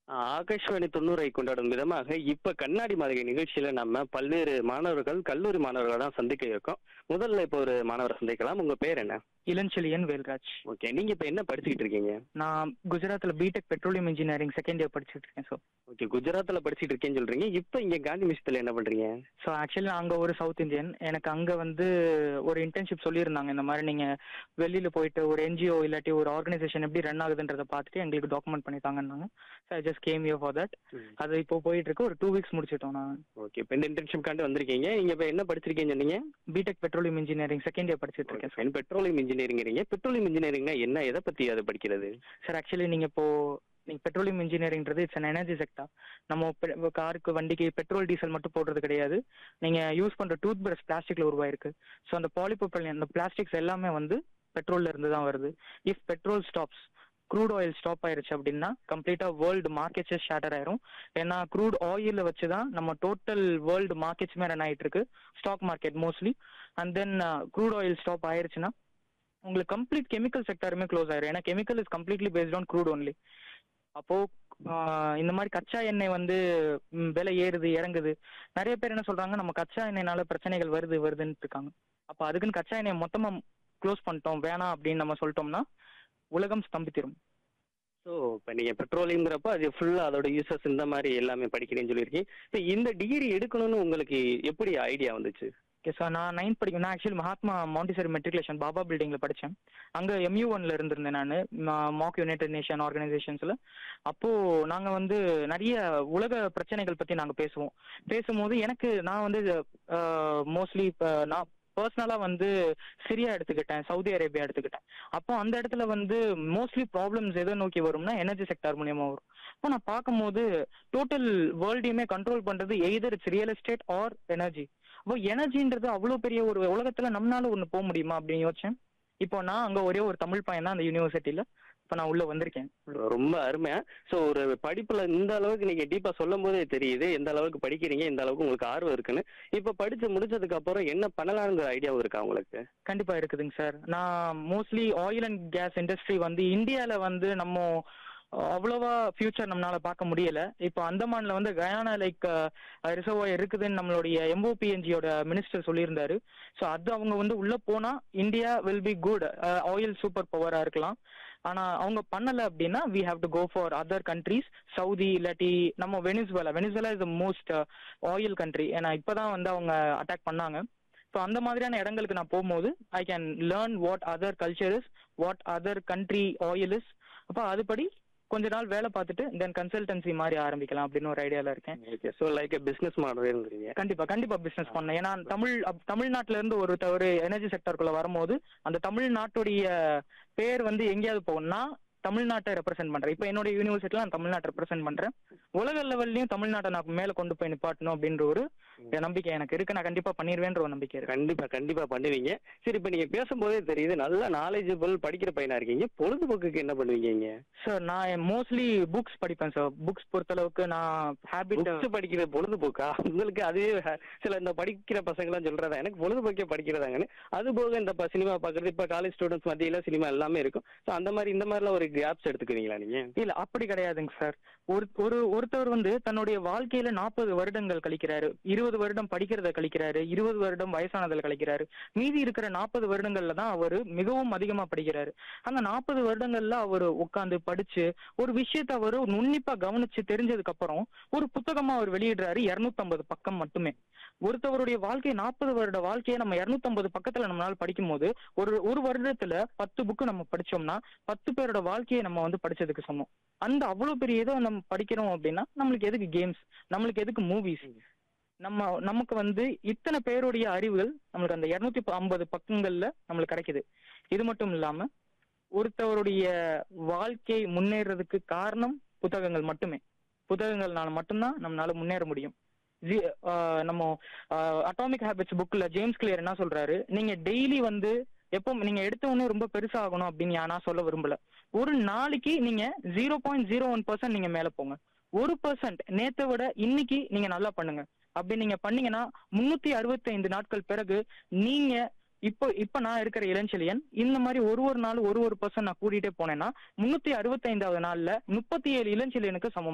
ஆ, ஆகாஷ்வாணி தொண்ணூறை கொண்டாடும் விதமாக இப்ப கண்ணாடி மாளிகை நிகழ்ச்சியில நம்ம பல்வேறு மாணவர்கள் கல்லூரி மாணவர்களை தான் சந்திக்க இருக்கோம் முதல்ல இப்போ ஒரு மாணவரை சந்திக்கலாம் உங்க பேர் என்ன இளஞ்செழியன் வேல்ராஜ் ஓகே நீங்க இப்ப என்ன படிச்சுக்கிட்டு இருக்கீங்க நான் குஜராத்ல BTech petroleum engineering second year படிச்சுட்டு இருக்கேன் ஸோ ஓகே குஜராத்ல படிச்சுட்டு இருக்கேன்னு சொல்றீங்க இப்ப இங்க காந்தி மிஷத்துல என்ன பண்றீங்க ஸோ ஆக்சுவலி நான் அங்கே ஒரு சவுத் இந்தியன் எனக்கு அங்கே வந்து ஒரு இன்டர்ன்ஷிப் சொல்லியிருந்தாங்க இந்த மாதிரி நீங்கள் வெளியில் போயிட்டு ஒரு என்ஜிஓ இல்லாட்டி ஒரு ஆர்கனைசேஷன் எப்படி ரன் ஆகுதுன்றதை பார்த்துட்டு எங்களுக்கு டாக்குமெண்ட் பண்ணி தாங்கன்னாங்க so I just came you for that அது இப்போ போயிட்டு இருக்கு ஒரு டூ வீக்ஸ் முடிச்சிட்டோம் நான் ஓகே இப்ப இந்த இன்டர்ன்ஷிப் காண்டி வந்திருக்கீங்க நீங்க இப்ப என்ன படிச்சிருக்கீங்க சொன்னீங்க BTech petroleum engineering second year படிச்சுட்டு இருக்கேன் ஃபைன் பெட்ரோலியம் இன்ஜினியரிங்கிறீங்க பெட்ரோலியம் இன்ஜினியரிங்னா என்ன எதை பத்தி அது படிக்கிறது சார் ஆக்சுவலி நீங்கள் இப்போ நீங்கள் பெட்ரோலியம் இன்ஜினியரிங்கிறது இட்ஸ் அன் எனர்ஜி செக்டர் நம்ம காருக்கு வண்டிக்கு பெட்ரோல் டீசல் மட்டும் போடுறது கிடையாது நீங்கள் யூஸ் பண்ணுற டூத் பிரஷ் பிளாஸ்டிக்ல உருவாயிருக்கு ஸோ அந்த பாலிபோப்பலின் அந்த பிளாஸ்டிக்ஸ் எல்லாமே வந்து பெட்ரோல்ல இருந்து தான் வருது if petrol stops crude oil stop ஆயிருச்சு அப்படின்னா கம்ப்ளீட்டா வேர்ல்டு மார்க்கெட்ஸே ஷேட்டர் ஆயிரும் ஏன்னா க்ரூட் ஆயில வச்சு தான் நம்ம டோட்டல் வேர்ல்டு மார்க்கெட்ஸுமே ரன் ஆயிட்டு இருக்கு stock market mostly and then crude oil stop ஆயிருச்சுன்னா உங்களுக்கு கம்ப்ளீட் கெமிக்கல் செக்டருமே க்ளோஸ் ஆயிரும் ஏன்னா chemical is completely based on crude only அப்போ ஆஹ் இந்த மாதிரி கச்சா எண்ணெய் வந்து ம், விலை ஏறுது இறங்குது நிறைய பேர் என்ன சொல்றாங்க நம்ம கச்சா எண்ணெய்னால பிரச்சனைகள் வருது வருதுன்னு இருக்காங்க அப்ப அதுக்குன்னு கச்சா எண்ணெய் மொத்தமா க்ளோஸ் பண்ணிட்டோம் வேணாம் அப்படின்னு நம்ம சொல்லிட்டோம்னா உலகம் ஸ்தம்பித்திரும் ஸோ இப்போ நீங்கள் பெட்ரோலியங்கிறப்ப அது ஃபுல்லாக அதோட யூசஸ் இந்த மாதிரி எல்லாமே படிக்கிறேன்னு சொல்லியிருக்கீங்க இப்போ இந்த டிகிரி எடுக்கணும்னு உங்களுக்கு எப்படி ஐடியா வந்துச்சு ஓகே சார் நான் நைன்த் படிக்கும் நான் actually Mahatma Montessori matriculation Baba பில்டிங்ல படித்தேன் அங்கே எம்யூ ஒன்ல இருந்திருந்தேன் நான் மாக் யுனைடெட் நேஷன் ஆர்கனைசேஷன்ஸ்ல அப்போ நாங்க வந்து நிறைய உலக பிரச்சனைகள் பத்தி நாங்க பேசுவோம் பேசும்போது எனக்கு நான் வந்து மோஸ்ட்லி இப்போ நான் பர்சனலா வந்து சிரியா எடுத்துக்கிட்டேன் சவுதி அரேபியா எடுத்துக்கிட்டேன் அப்போ அந்த இடத்துல வந்து மோஸ்ட்லி ப்ராப்ளம்ஸ் எதை நோக்கி வரும்னா எனர்ஜி செக்டார் மூலியமா வரும் அப்போ நான் பார்க்கும்போது டோட்டல் வேர்ல்டையுமே கண்ட்ரோல் பண்றது either it's real estate or energy அப்போ எனர்ஜின்றது அவ்வளோ பெரிய ஒரு உலகத்துல நம்மளால ஒன்று போக முடியுமா அப்படின்னு யோசிச்சேன் இப்போ நான் அங்க ஒரே ஒரு தமிழ் பையன் தான் அந்த யூனிவர்சிட்டியில இப்போ நான் உள்ள வந்திருக்கேன் ரொம்ப அருமையா ஸோ ஒரு படிப்புல இந்த அளவுக்கு நீங்க டீப்பா சொல்லும் போதே தெரியுது எந்த அளவுக்கு படிக்கிறீங்க எந்த அளவுக்கு உங்களுக்கு ஆர்வம் இருக்குன்னு இப்போ படிச்சு முடிச்சதுக்கு அப்புறம் என்ன பண்ணலாங்கிற ஐடியாவும் இருக்கா உங்களுக்கு கண்டிப்பா இருக்குதுங்க சார் நான் mostly oil and gas industry வந்து இந்தியால வந்து நம்ம அஹ், அவ்வளவா ஃபியூச்சர் நம்மளால பார்க்க முடியல இப்போ அந்தமான்ல வந்து கயானா லைக் ரிசர்வாயர் இருக்குதுன்னு நம்மளுடைய எம்ஓபிஎன்ஜியோட மினிஸ்டர் சொல்லியிருந்தாரு ஸோ அது அவங்க வந்து உள்ள போனா India will be good oil super பவரா இருக்கலாம் ஆனா அவங்க பண்ணல அப்படின்னா we have to go for other countries Saudi இல்லாட்டி நம்ம Venezuela Venezuela is the most oil country ஏன்னா இப்பதான் வந்து அவங்க அட்டாக் பண்ணாங்க ஸோ அந்த மாதிரியான இடங்களுக்கு நான் போகும்போது I can learn what other culture is what other country oil is அப்போ அதுபடி கொஞ்ச நாள் வேலை பார்த்துட்டு தென் கன்சல்டன்சி மாதிரி ஆரம்பிக்கலாம் அப்படின்னு ஒரு ஐடியால இருக்கேன் ஓகே ஸோ லைக் பிஸ்னஸ் மாடல்ங்கிறீங்க கண்டிப்பா கண்டிப்பா பிசினஸ் பண்ணேன் ஏன்னா தமிழ் அப்- தமிழ்நாட்டுல இருந்து ஒரு த- ஒரு எனர்ஜி செக்டருக்குள்ள வரும்போது அந்த தமிழ்நாட்டுடைய பேர் வந்து எங்கேயாவது போகும்னா தமிழ்நாட்டை ரெப்ரசென்ட் பண்றேன் இப்போ என்னோட யூனிவர்சிட்டில நான் தமிழ்நாட்டை ரெப்ரசென்ட் பண்றேன் உலக லெவல்லையும் தமிழ்நாட்டை நான் மேல கொண்டு போய் நிப்பாட்டணும் அப்படின்ற ஒரு நம்பிக்கை எனக்கு இருக்கு நான் கண்டிப்பா பண்ணிடுவேன்ற ஒரு நம்பிக்கை இருக்கு கண்டிப்பா கண்டிப்பா பண்ணுவீங்க சரி இப்போ நீங்க பேசும்போதே தெரியுது நல்ல நாலேஜபிள் படிக்கிற பையனா இருக்கீங்க பொழுதுபோக்குக்கு என்ன பண்ணுவீங்க இங்க சார் நான் மோஸ்ட்லி புக்ஸ் படிப்பேன் சார் புக்ஸ் பொறுத்தளவுக்கு நான் ஹேபிட் புக்ஸ் படிக்கிற பொழுதுபோக்கா உங்களுக்கு அதுவே ஹ- சில இந்த படிக்கிற பசங்களாம் சொல்றதா எனக்கு பொழுதுபோக்கே படிக்கிறதாங்கன்னு அது போக இந்த சினிமா பார்க்கறது இப்ப காலேஜ் ஸ்டூடெண்ட்ஸ் மத்தியில சினிமா எல்லாமே இருக்கும் ஸோ அந்த மாதிரி இந்த மாதிரிலாம் ஒரு கேப்ஸ் எடுத்துக்குவீங்களா நீங்க இல்ல அப்படி கிடையாதுங்க சார் ஒரு ஒரு ஒருத்தவர் வந்து தன்னுடைய வாழ்க்கையில நாற்பது வருடங்கள் கழிக்கிறாரு இருபது வருடம் படிக்கிறத கழிக்கிறாரு இருபது வருடம் வயசானதுல கழிக்கிறாரு மீதி இருக்கிற நாற்பது வருடங்கள்ல தான் அவர் மிகவும் அதிகமா படிக்கிறாரு அந்த நாற்பது வருடங்கள்ல அவர் உட்கார்ந்து படிச்சு ஒரு விஷயத்த அவர் நுண்ணிப்பா கவனிச்சு தெரிஞ்சதுக்கு அப்புறம் ஒரு புத்தகமா அவர் வெளியிடுறாரு 250 பக்கம் மட்டுமே ஒருத்தவருடைய வாழ்க்கை நாற்பது வருட வாழ்க்கையை நம்ம 250 பக்கத்துல நம்மளால படிக்கும் போது ஒரு ஒரு வருடத்துல பத்து புக்கு நம்ம படிச்சோம்னா பத்து பேரோட வாழ்க்கையை நம்ம வந்து படிச்சதுக்கு சமம் அந்த அவ்வளவு பெரிய இதை நம்ம படிக்கிறோம் அப்படின்னா நம்மளுக்கு எதுக்கு கேம்ஸ் நம்மளுக்கு எதுக்கு மூவிஸ் நம்ம நமக்கு வந்து இத்தனை பேருடைய அறிவுகள் நம்மளுக்கு அந்த இருநூத்தி ஐம்பது பக்கங்கள்ல நம்மளுக்கு கிடைக்குது இது மட்டும் இல்லாம ஒருத்தவருடைய வாழ்க்கை முன்னேறதுக்கு காரணம் புத்தகங்கள் மட்டுமே புத்தகங்கள்னால மட்டும்தான் நம்மளால முன்னேற முடியும் ஜி- ஆஹ் நம்ம அட்டாமிக் ஹேபிட்ஸ் புக்ல ஜேம்ஸ் கிளியர் என்ன சொல்றாரு நீங்க டெய்லி வந்து எப்போ நீங்க எடுத்த உடனே ரொம்ப பெருசாகணும் அப்படின்னு நான் சொல்ல விரும்பல ஒரு நாளைக்கு நீங்க zero point zero one percent நீங்க மேல போங்க ஒரு பர்சன்ட் நேத்தை விட இன்னைக்கு நீங்க நல்லா பண்ணுங்க அப்படி நீங்க பண்ணீங்கன்னா முன்னூத்தி அறுபத்தி ஐந்து நாட்கள் பிறகு நீங்க இப்போ இப்ப நான் இருக்கிற இளஞ்செழியன் இந்த மாதிரி ஒரு ஒரு நாள் ஒரு ஒரு பர்சன் நான் கூட்டிட்டே போனேன்னா முன்னூத்தி அறுபத்தி ஐந்தாவது நாள்ல முப்பத்தி ஏழு இளஞ்செழியனுக்கு சமம்